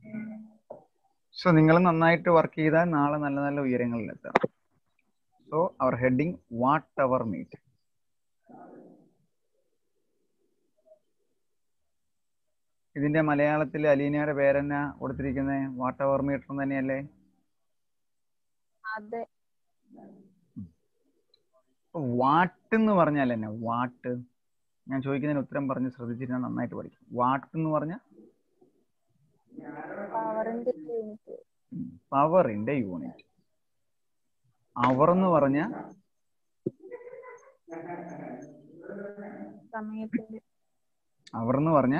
So നിങ്ങൾ നന്നായിട്ട് work ചെയ്താൽ നാളെ നല്ല നല്ല ഉയരങ്ങളിലെത്താം so our heading watt hour meet ഇതിന്റെ മലയാളത്തിൽ അലീനയുടെ പേരെന്നാ കൊടുത്തിരിക്കുന്നത് വാട്ട് അവർ മീറ്റർ തന്നെയല്ലേ അതെ വാട്ട് എന്ന് പറഞ്ഞാൽ തന്നെ വാട്ട് ഞാൻ ചോദിക്കുന്നതിന് ഉത്തരം പറഞ്ഞ് ശ്രദ്ധിച്ചിരുന്നാൽ നന്നായിട്ട് പഠിക്കും വാട്ട് എന്ന് പറഞ്ഞാൽ പവറിന്റെ യൂണിറ്റ് പവറിന്റെ യൂണിറ്റ് അവർ എന്ന് പറഞ്ഞ സമയത്തിന്റെ അവർ എന്ന് പറഞ്ഞ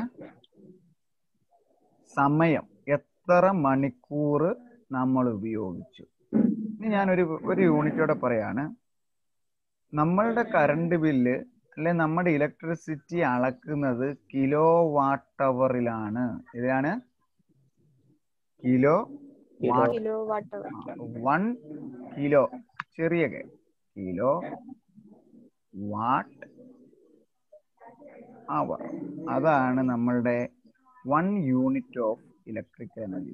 സമയം എത്ര മണിക്കൂർ നമ്മൾ ഉപയോഗിച്ചു ഇനി ഞാനൊരു ഒരു യൂണിറ്റോടെ പറയാണ് നമ്മളുടെ കറണ്ട് ബില്ല് അല്ലെ നമ്മുടെ ഇലക്ട്രിസിറ്റി അളക്കുന്നത് കിലോ വാട്ട് അവറിലാണ് ഇതിലാണ് kilowatt kilowatt one kilo ചെറിയ കിലോ വാട്ട് അവർ അതാണ് നമ്മളുടെ one unit of electrical energy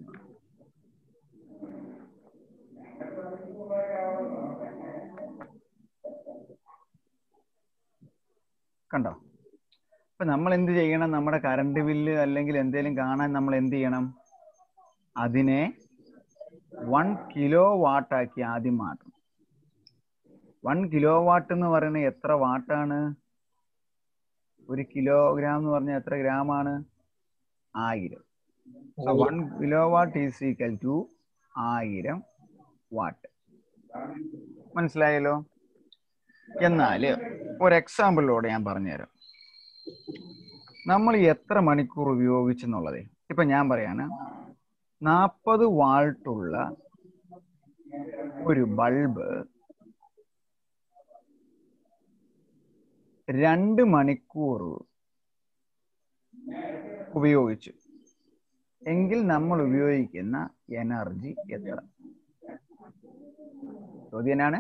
കണ്ടോ അപ്പൊ നമ്മൾ എന്ത് ചെയ്യണം നമ്മുടെ കറണ്ട് ബില്ല് അല്ലെങ്കിൽ എന്തെങ്കിലും കാണാൻ നമ്മൾ എന്ത് ചെയ്യണം അതിനെ വൺ കിലോ വാട്ടാക്കി ആദ്യം മാറ്റണം വൺ കിലോ വാട്ട് എന്ന് പറയുന്നത് എത്ര വാട്ടാണ് ഒരു കിലോഗ്രാം എന്ന് പറഞ്ഞാൽ എത്ര ഗ്രാം ആണ് ആയിരം so one kilowatt is equal to ആയിരം വാട്ട് മനസ്സിലായല്ലോ എന്നാൽ ഒരു എക്സാമ്പിളിലൂടെ ഞാൻ പറഞ്ഞുതരാം നമ്മൾ എത്ര മണിക്കൂർ ഉപയോഗിച്ചെന്നുള്ളത് ഇപ്പൊ ഞാൻ പറയാണ് നാൽപ്പത് വാൾട്ടുള്ള ഒരു ബൾബ് രണ്ട് മണിക്കൂർ ഉപയോഗിച്ചു എങ്കിൽ നമ്മൾ ഉപയോഗിക്കുന്ന എനർജി എത്ര ചോദ്യം എന്നാണ്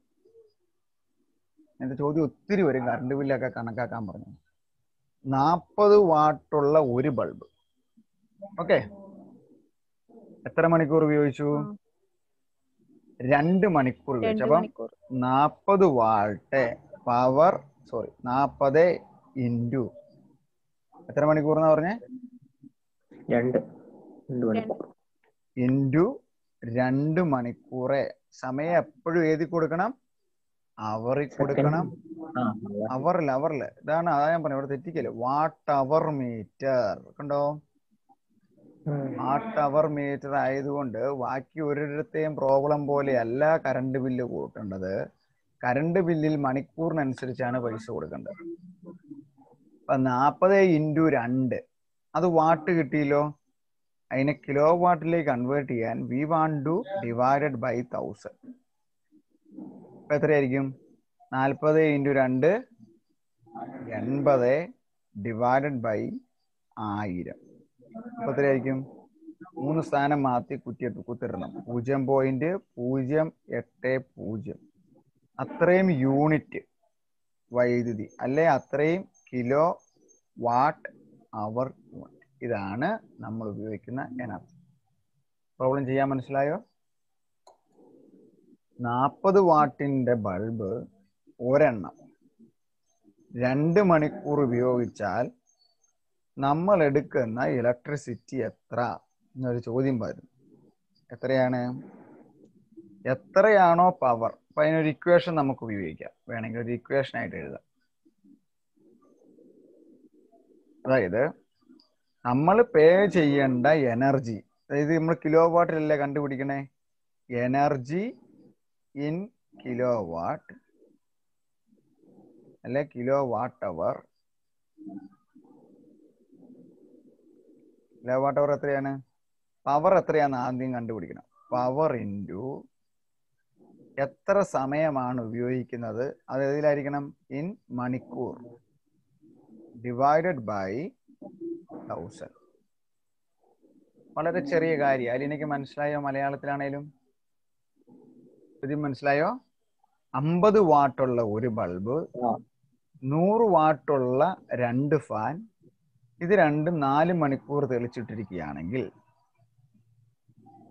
എന്റെ ചോദ്യം ഒത്തിരി വരും കറണ്ട് ബില്ലൊക്കെ കണക്കാക്കാൻ പറഞ്ഞു നാൽപ്പത് വാട്ടുള്ള ഒരു ബൾബ് ഓക്കെ എത്ര മണിക്കൂർ ഉപയോഗിച്ചു ഉം. രണ്ട് മണിക്കൂർ ഉപയോഗിച്ചു രണ്ട് അപ്പം മണിക്കൂർ നാൽപ്പത് വാട്ട് പവർ സോറി നാൽപ്പത് ഇൻറ്റു എത്ര മണിക്കൂർ എന്നാ പറഞ്ഞേ രണ്ട് രണ്ട് മണിക്കൂർ ഇൻറ്റു രണ്ട് മണിക്കൂറെ സമയം എപ്പോഴും എഴുതി കൊടുക്കണം അവറിൽ കൊടുക്കണം ആ അവറിൽ അവറിൽ ഇതാണ് അതാ ഞാൻ പറഞ്ഞു ഇവിടെ തെറ്റിക്കല് വാട്ട് അവർ മീറ്റർ കണ്ടോ വാട്ട് അവർ മീറ്റർ ആയതുകൊണ്ട് ബാക്കി ഒരിടത്തെയും പ്രോബ്ലം പോലെയല്ല കറണ്ട് ബില്ല് കൂട്ടേണ്ടത് കറണ്ട് ബില്ലിൽ മണിക്കൂറിനനുസരിച്ചാണ് പൈസ കൊടുക്കേണ്ടത് അപ്പൊ നാൽപ്പത് ഇൻറ്റു രണ്ട് അത് വാട്ട് കിട്ടിയല്ലോ അതിനെ കിലോ വാട്ടിലേക്ക് കൺവേർട്ട് ചെയ്യാൻ we want to divided by thousand അപ്പൊ എത്രയായിരിക്കും നാൽപ്പത് ഇൻറ്റു രണ്ട് എൺപത് ഡിവൈഡഡ് ബൈ ആയിരം അപ്പൊ എത്രയായിരിക്കും മൂന്ന് സ്ഥാനം മാറ്റി കുറ്റിയിട്ട് കുത്തിടണം പൂജ്യം പോയിന്റ് പൂജ്യം എട്ട് പൂജ്യം അത്രയും യൂണിറ്റ് വൈദ്യുതി അല്ലെ അത്രയും കിലോ വാട്ട് അവർ ഇതാണ് നമ്മൾ ഉപയോഗിക്കുന്ന എനർജി പ്രോബ്ലം ചെയ്യാൻ മനസ്സിലായോ നാൽപ്പത് വാട്ടിന്റെ ബൾബ് ഒരെണ്ണം രണ്ട് മണിക്കൂർ ഉപയോഗിച്ചാൽ നമ്മൾ എടുക്കുന്ന ഇലക്ട്രിസിറ്റി എത്ര എന്നൊരു ചോദ്യം വരുന്നു എത്രയാണ് എത്രയാണോ പവർ അപ്പൊ അതിനൊരു ഇക്വേഷൻ നമുക്ക് ഉപയോഗിക്കാം വേണമെങ്കിൽ ഒരു ഇക്വേഷൻ ആയിട്ട് എഴുതാം അതായത് നമ്മൾ പേ ചെയ്യേണ്ട എനർജി അതായത് നമ്മൾ കിലോ വാട്ടിലല്ലേ കണ്ടുപിടിക്കണേ എനർജി ഇൻ കിലോ വാട്ട് അല്ലെ kilowatt hour kilowatt hour എത്രയാണ് പവർ എത്രയാന്ന് ആദ്യം കണ്ടുപിടിക്കണം പവർ ഇൻറ്റു എത്ര സമയമാണ് ഉപയോഗിക്കുന്നത് അത് ഏതിലായിരിക്കണം ഇൻ മണിക്കൂർ ഡിവൈഡഡ് ബൈ തൗസൻഡ് വളരെ ചെറിയ കാര്യം അതിലെനിക്ക് മനസ്സിലായോ മലയാളത്തിലാണേലും ഇത് മനസ്സിലായോ അമ്പത് വാട്ടുള്ള ഒരു ബൾബ് ആ. നൂറ് വാട്ടുള്ള രണ്ട് ഫാൻ ഇത് രണ്ടും നാല് മണിക്കൂർ തെളിച്ചിട്ടിരിക്കുകയാണെങ്കിൽ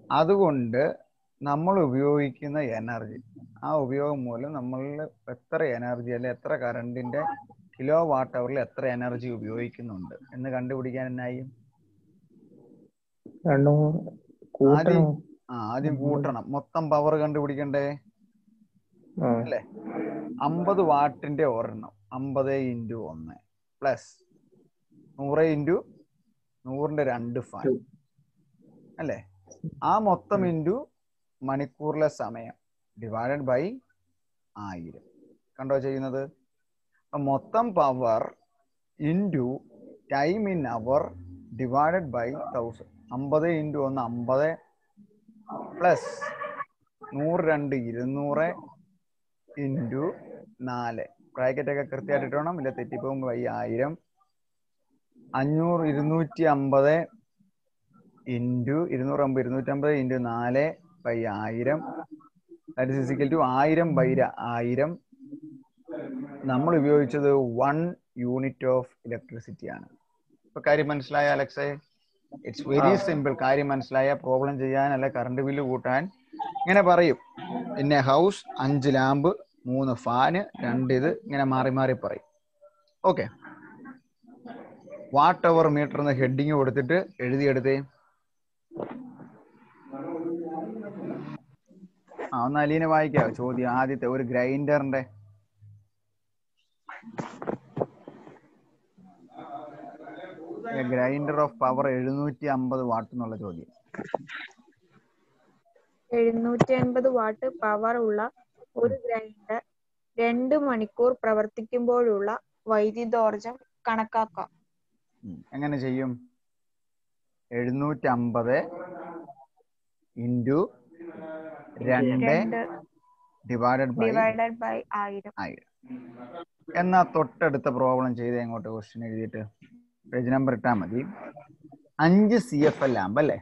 അതുകൊണ്ട് നമ്മൾ ഉപയോഗിക്കുന്ന എനർജി ആ ഉപയോഗം മൂലം നമ്മൾ എത്ര എനർജി അല്ലെ എത്ര കറണ്ടിന്റെ കിലോ വാട്ട് അവറിൽ എത്ര എനർജി ഉപയോഗിക്കുന്നുണ്ട് എന്ന് കണ്ടുപിടിക്കാൻ എന്നായി രണ്ടും കൂട്ടണോ ആ ആദ്യം കൂട്ടണം മൊത്തം പവർ കണ്ടുപിടിക്കണ്ടേ ആ അല്ലേ അമ്പത് വാട്ടിന്റെ ഒരെണ്ണം അമ്പത് ഇൻറ്റു ഒന്ന് പ്ലസ് നൂറ് ഇൻറ്റു നൂറിന്റെ രണ്ട് ഫാൻ അല്ലേ ആ മൊത്തം ഇൻറ്റു മണിക്കൂറിലെ സമയം ഡിവൈഡഡ് ബൈ ആയിരം കണ്ടോ ചെയ്യുന്നത് അപ്പൊ മൊത്തം power into time in hour divided by thousand അമ്പത് ഇൻറ്റു ഒന്ന് അമ്പത് പ്ലസ് നൂറ് രണ്ട് ഇരുന്നൂറ് ഇൻറ്റു നാല് ബ്രാക്കറ്റ് ഒക്കെ കൃത്യമായിട്ട് ഇട്ടണം ഇല്ല തെറ്റിപ്പോകുമ്പോൾ ബൈ ആയിരം അഞ്ഞൂറ് ഇരുന്നൂറ്റി അമ്പത് ഇൻറ്റു ഇരുന്നൂറ് അമ്പത് ഇരുന്നൂറ്റമ്പത് ഇൻറ്റു നാല് ബൈ ആയിരം ദാറ്റ് ഇസ് ഇസിക്കൽ ടു ആയിരം ബൈ ആയിരം നമ്മൾ ഉപയോഗിച്ചത് വൺ യൂണിറ്റ് ഓഫ് ഇലക്ട്രിസിറ്റി ആണ് ഇപ്പൊ കാര്യം മനസ്സിലായ അലക്സേ ഇറ്റ്സ് വെരി സിമ്പിൾ കാര്യം മനസ്സിലായ പ്രോബ്ലം ചെയ്യാൻ അല്ല കറണ്ട് ബില്ല് കൂട്ടാൻ ഇങ്ങനെ പറയും പിന്നെ ഹൗസ് അഞ്ച് ലാമ്പ് മൂന്ന് ഫാന് രണ്ട് ഇത് ഇങ്ങനെ മാറി മാറി പറയും ഓക്കെ വാട്ട് അവർ മീറ്റർ എന്ന ഹെഡിങ് കൊടുത്തിട്ട് എഴുതിയെടുത്തേ ആ ഒന്ന് അലീനെ വായിക്കാവോ ചോദ്യം ആദ്യത്തെ ഒരു ഗ്രൈൻഡറിന്റെ ഗ്രൈൻഡർ ഓഫ് പവർ എഴുന്നൂറ്റി അമ്പത് വാട്ട് എന്നുള്ള ചോദ്യം എഴുന്നൂറ്റി അൻപത് വാട്ട് പവർ ഉള്ള ഒരു ഗ്രൈൻഡർ രണ്ട് മണിക്കൂർ പ്രവർത്തിക്കുമ്പോഴുള്ള വൈദ്യുതോർജം കണക്കാക്കാം ഉം. എങ്ങനെ ചെയ്യും എഴുന്നൂറ്റി അമ്പത് ഇൻറ്റു രണ്ട് രണ്ട് ഡിവൈഡഡ് ബൈ ഡിവൈഡഡ് ബൈ ആയിരം ആയിരം എന്നാ തൊട്ടടുത്ത പ്രോബ്ലം ചെയ്ത് അങ്ങോട്ട് ക്വസ്റ്റ്യൻ എഴുതിയിട്ട് പേജ് നമ്പർ ഇട്ടാൽ മതി അഞ്ച് സി എഫ് എൽ ലാമ്പ് അല്ലേ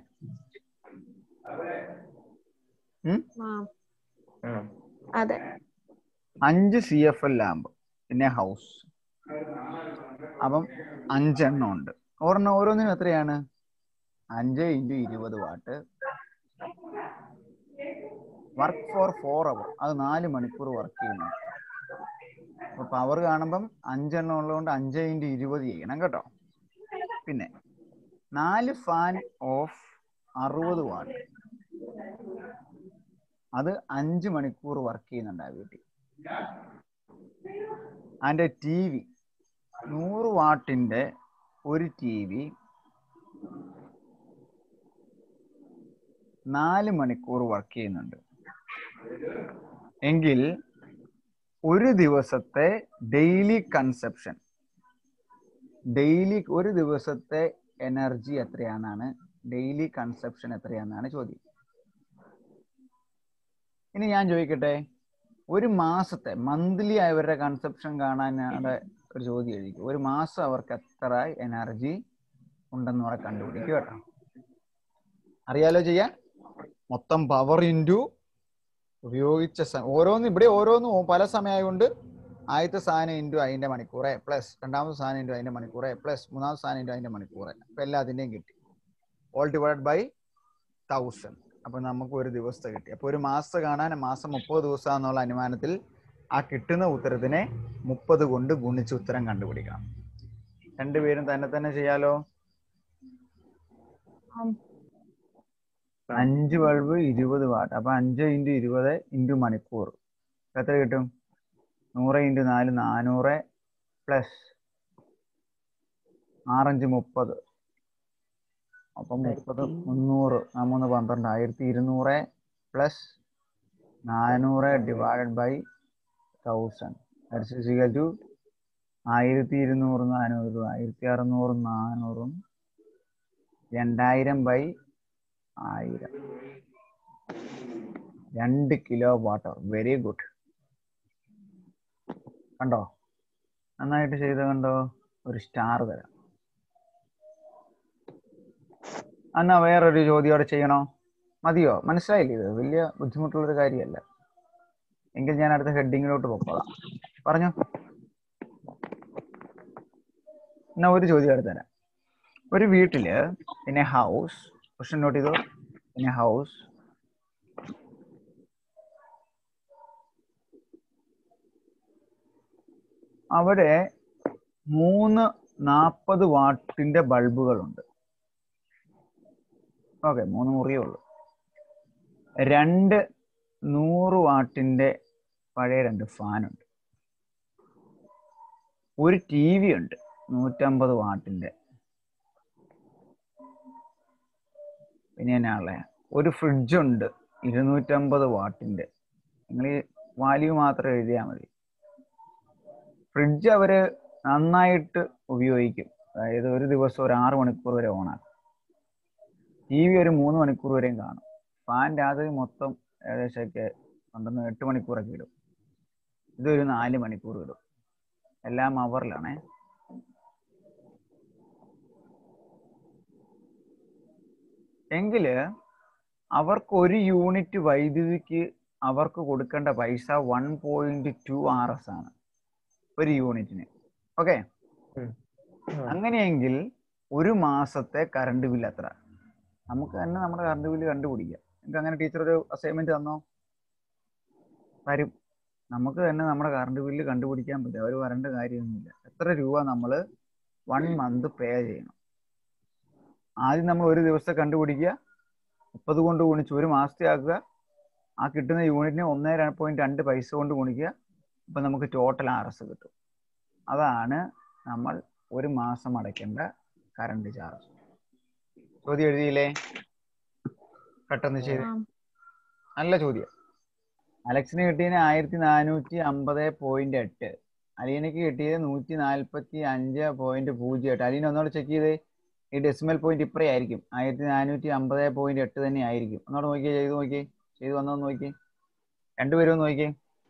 ഉം? ആ ആ അതെ അഞ്ച് സി എഫ് എൽ ലാമ്പ് പിന്നെ ഹൗസ് അപ്പം അഞ്ചെണ്ണം ഉണ്ട് ഒരെണ്ണം ഓരോന്നിനും എത്രയാണ് അഞ്ച് ഇൻറ്റു ഇരുപത് watt work for four hour അത് നാല് മണിക്കൂർ വർക്ക് ചെയ്യുന്നു അപ്പൊ പവർ കാണുമ്പം അഞ്ചെണ്ണം ഉള്ളതുകൊണ്ട് അഞ്ച് ഇൻറ്റു ഇരുപത് ചെയ്യണം കേട്ടോ പിന്നെ നാല് ഫാൻ ഓഫ് അറുപത് വാട്ട് അത് അഞ്ച് മണിക്കൂർ വർക്ക് ചെയ്യുന്നുണ്ട് ആ വീട്ടിൽ അതിന്റെ ടി വി നൂറ് വാട്ടിന്റെ ഒരു ടി വി നാല് മണിക്കൂർ വർക്ക് ചെയ്യുന്നുണ്ട് എങ്കിൽ ഒരു ദിവസത്തെ ഡെയിലി കൺസെപ്ഷൻ ഡെയിലി ഒരു ദിവസത്തെ എനർജി എത്രയാണെന്നാണ് ഡെയിലി കൺസെപ്ഷൻ എത്രയാണെന്നാണ് ചോദ്യം ഇനി ഞാൻ ചോദിക്കട്ടെ ഒരു മാസത്തെ മന്ത്ലി അവരുടെ കൺസെപ്ഷൻ കാണാനാണ് ഒരു ചോദ്യം എഴുതി ഒരു മാസം അവർക്ക് എത്ര എനർജി ഉണ്ടെന്ന് അവിടെ കണ്ടുപിടിക്കും കേട്ടോ അറിയാലോ ചെയ്യാൻ മൊത്തം പവർ ഇൻറ്റു ഉപയോഗിച്ച സ- ഓരോന്നും ഇവിടെ ഓരോന്നും പല സമയമായതുകൊണ്ട് ആദ്യത്തെ സാധനം ഇൻറ്റു അതിന്റെ മണിക്കൂറെ പ്ലസ് രണ്ടാമത്തെ സാധനം ഇൻറ്റു അതിന്റെ മണിക്കൂറെ പ്ലസ് മൂന്നാമത്തെ സാധനം ഇൻറ്റു അതിന്റെ മണിക്കൂറെ അപ്പൊ എല്ലാത്തിന്റെയും കിട്ടി ഓൾ ഡിവൈഡ് ബൈ തൗസൻഡ് അപ്പൊ നമുക്ക് ഒരു ദിവസത്തെ കിട്ടി അപ്പൊ ഒരു മാസത്തെ കാണാൻ മാസം മുപ്പത് ദിവസം എന്നുള്ള അനുമാനത്തിൽ ആ കിട്ടുന്ന ഉത്തരത്തിനെ മുപ്പത് കൊണ്ട് ഗുണിച്ച് ഉത്തരം കണ്ടുപിടിക്കണം രണ്ടുപേരും തന്നെ തന്നെ ചെയ്യാലോ ആം. അഞ്ച് ബൾബ് ഇരുപത് വാട്ട് അപ്പൊ അഞ്ച് ഇൻറ്റു ഇരുപത് ഇൻറ്റു മണിക്കൂർ എത്ര കിട്ടും നൂറ് ഇൻറ്റു നാല് നാനൂറ് പ്ലസ് ആറഞ്ച് മുപ്പത് അപ്പം മുപ്പത് മുന്നൂറ് ആ മൂന്ന് പന്ത്രണ്ട് ആയിരത്തി ഇരുന്നൂറ് പ്ലസ് നാനൂറ് ഡിവൈഡഡ് ബൈ തൗസൻഡ് ദർശിക്കൽ ടു ആയിരത്തി ഇരുന്നൂറ് നാനൂറ് ആയിരത്തി അറുന്നൂറ് നാനൂറും രണ്ടായിരം ബൈ ആയിരം രണ്ട് കിലോ വാട്ടർ വെരി ഗുഡ് കണ്ടോ നന്നായിട്ട് ചെയ്ത കണ്ടോ ഒരു സ്റ്റാർ തരാം എന്നാ വേറൊരു ചോദ്യം അവിടെ ചെയ്യണോ മതിയോ മനസ്സിലായില്ലേ ഇത് വലിയ ബുദ്ധിമുട്ടുള്ളൊരു കാര്യമല്ല എങ്കിൽ ഞാൻ അടുത്ത ഹെഡിങ്ങിലോട്ട് പോക്കോളാം പറഞ്ഞോ എന്നാ ഒരു ചോദ്യം അടുത്ത് തരാം ഒരു വീട്ടില് പിന്നെ ഹൗസ് ക്വസ്റ്റ്യൻ നോട്ട് ചെയ്തോ in a house അവിടെ മൂന്ന് നാൽപ്പത് വാട്ടിന്റെ ബൾബുകളുണ്ട് ഓക്കെ മൂന്ന് മുറിയേ ഉള്ളൂ രണ്ട് നൂറ് വാട്ടിന്റെ പഴയ രണ്ട് ഫാനുണ്ട് ഒരു ടി വി ഉണ്ട് നൂറ്റമ്പത് വാട്ടിന്റെ പിന്നെ എന്നാണല്ലേ ഒരു ഫ്രിഡ്ജ് ഉണ്ട് ഇരുന്നൂറ്റമ്പത് വാട്ടിന്റെ നിങ്ങൾ ഈ വാല്യൂ മാത്രം എഴുതിയാൽ മതി ഫ്രിഡ്ജ് അവര് നന്നായിട്ട് ഉപയോഗിക്കും അതായത് ഒരു ദിവസം ഒരു ആറ് മണിക്കൂർ വരെ ഓണാക്കും ടി വി ഒരു മൂന്ന് മണിക്കൂർ വരെയും കാണും ഫാൻ രാത്രി മൊത്തം ഏകദേശമൊക്കെ പന്ത്രണ്ട് എട്ട് മണിക്കൂറൊക്കെ ഇടും ഇതൊരു നാല് മണിക്കൂർ ഇടും എല്ലാം അവറിലാണേ എങ്കില് അവർക്ക് ഒരു യൂണിറ്റ് വൈദ്യുതിക്ക് അവർക്ക് കൊടുക്കേണ്ട പൈസ one point two R S ആണ് ഒരു യൂണിറ്റിന് ഓക്കെ ആ. അങ്ങനെയെങ്കിൽ ഒരു മാസത്തെ കറണ്ട് ബില്ല് എത്ര നമുക്ക് തന്നെ നമ്മുടെ കറണ്ട് ബില്ല് കണ്ടുപിടിക്കാം നിങ്ങൾക്ക് അങ്ങനെ ടീച്ചർ ഒരു അസൈൻമെന്റ് തന്നോ തരും നമുക്ക് തന്നെ നമ്മുടെ കറണ്ട് ബില്ല് കണ്ടുപിടിക്കാൻ പറ്റും അവർ വരേണ്ട കാര്യമൊന്നുമില്ല എത്ര രൂപ നമ്മൾ വൺ മന്ത് പേ ചെയ്യണം ആദ്യം നമ്മൾ ഒരു ദിവസത്തെ കണ്ടുപിടിക്കുക മുപ്പത് കൊണ്ട് ഗുണിച്ച് ഒരു മാസത്തെ ആക്കുക ആ കിട്ടുന്ന യൂണിറ്റിന് ഒന്നേ പോയിന്റ് രണ്ട് പൈസ കൊണ്ട് ഗുണിക്കുക അപ്പൊ നമുക്ക് ടോട്ടൽ ആർ എസ് കിട്ടും അതാണ് നമ്മൾ ഒരു മാസം അടയ്ക്കേണ്ട കറണ്ട് ചാർജ് ചോദ്യം എഴുതിയില്ലേ പെട്ടെന്ന് ചെയ്ത് ആ. നല്ല ചോദ്യം അലക്സിന് കിട്ടിയതിന് ആയിരത്തി നാനൂറ്റി അമ്പത് പോയിന്റ് എട്ട് അലീനയ്ക്ക് കിട്ടിയത് നൂറ്റി നാൽപ്പത്തി അഞ്ച് പോയിന്റ് പൂജ്യം എട്ട് അലീന ഒന്നുകൂടെ ചെക്ക് ചെയ്തേ ഈ ഡെസിമൽ പോയിന്റ് ഇപ്പറേ ആയിരിക്കും ആയിരത്തി നാനൂറ്റി അമ്പത് പോയിന്റ് എട്ട് തന്നെ ആയിരിക്കും ഒന്നുകൂടെ നോക്കിയേ ചെയ്ത് നോക്കിയേ ചെയ്ത് വന്നോന്ന് നോക്കിയേ രണ്ടുപേരും ഒന്ന് നോക്കിയേ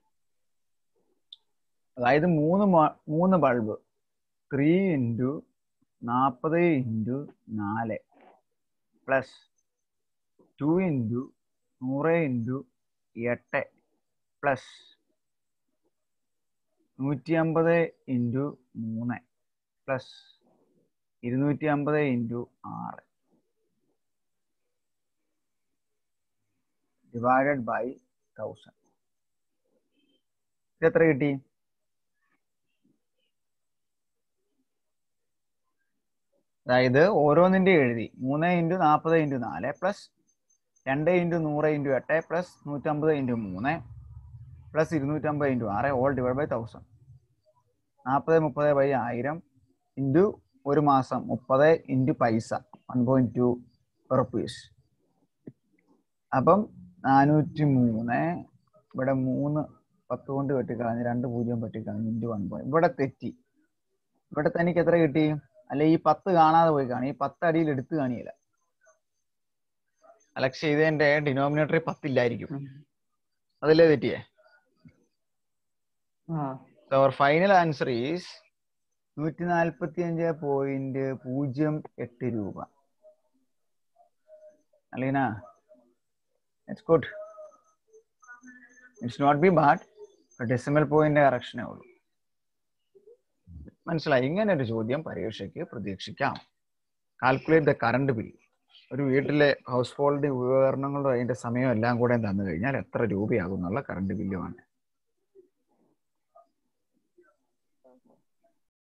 അതായത് മൂന്ന് മ- മൂന്ന് ബൾബ് ത്രീ ഇൻറ്റു നാൽപ്പത് ഇൻറ്റു നാല് പ്ലസ് ടു ഇൻറ്റു നൂറ് ഇൻറ്റു എട്ട് പ്ലസ് നൂറ്റി അമ്പത് ഇൻറ്റു മൂന്ന് പ്ലസ് ഇരുന്നൂറ്റി അമ്പത് ഇൻറ്റു ആറ് ഡിവൈഡഡ് ബൈ തൗസൻഡ് ഇത് എത്ര കിട്ടി അതായത് ഓരോന്നിന്റെ എഴുതി മൂന്ന് ഇൻറ്റു നാൽപ്പത് ഇൻറ്റു നാല് പ്ലസ് രണ്ട് ഇൻറ്റു നൂറ് ഇൻറ്റു എട്ട് പ്ലസ് നൂറ്റമ്പത് ഇൻറ്റു മൂന്ന് പ്ലസ് ഇരുന്നൂറ്റമ്പത് ഇൻറ്റു ആറ് ഓൾ ഡിവൈഡ് ബൈ തൗസൻഡ് നാൽപ്പത് മുപ്പത് ബൈ ആയിരം ഇൻറ്റു ഒരു മാസം മുപ്പത് ഇൻറ്റു പൈസ വൺ പോയിന്റ് ടു റുപ്പീസ് അപ്പം നാനൂറ്റി മൂന്ന് ഇവിടെ മൂന്ന് പത്ത് കൊണ്ട് വെട്ടിക്കളഞ്ഞ് രണ്ട് പൂജ്യം വെട്ടിക്കളഞ്ഞ് ഇൻറ്റു വൺ പോയിന്റ് ഇവിടെ തെറ്റി ഇവിടെ തനിക്ക് എത്ര കിട്ടി അല്ലെ ഈ പത്ത് കാണാതെ പോയി കാണി ഈ പത്ത് അടിയിൽ എടുത്ത് കാണിയില്ല അലക്സ് ചെയ്തതിന്റെ ഡിനോമിനേറ്ററിൽ പത്തില്ലായിരിക്കും അതല്ലേ തെറ്റിയേ ആ So our final answer is നൂറ്റി നാൽപ്പത്തി അഞ്ച് പോയിന്റ് പൂജ്യം എട്ട് രൂപ Aleena it's good it's not be bad decimal point കറക്ഷനേ ഉള്ളൂ മനസ്സിലായി ഇങ്ങനെ ഒരു ചോദ്യം പരീക്ഷയ്ക്ക് പ്രതീക്ഷിക്കാം കാൽക്കുലേറ്റ് ദ കറണ്ട് ബിൽ ഒരു വീട്ടിലെ ഹൗസ് ഹോൾഡ് ഉപകരണങ്ങളും അതിന്റെ സമയം എല്ലാം കൂടെ തന്നു കഴിഞ്ഞാൽ എത്ര രൂപയാകും എന്നുള്ള കറണ്ട് ബില്ലുമാണ്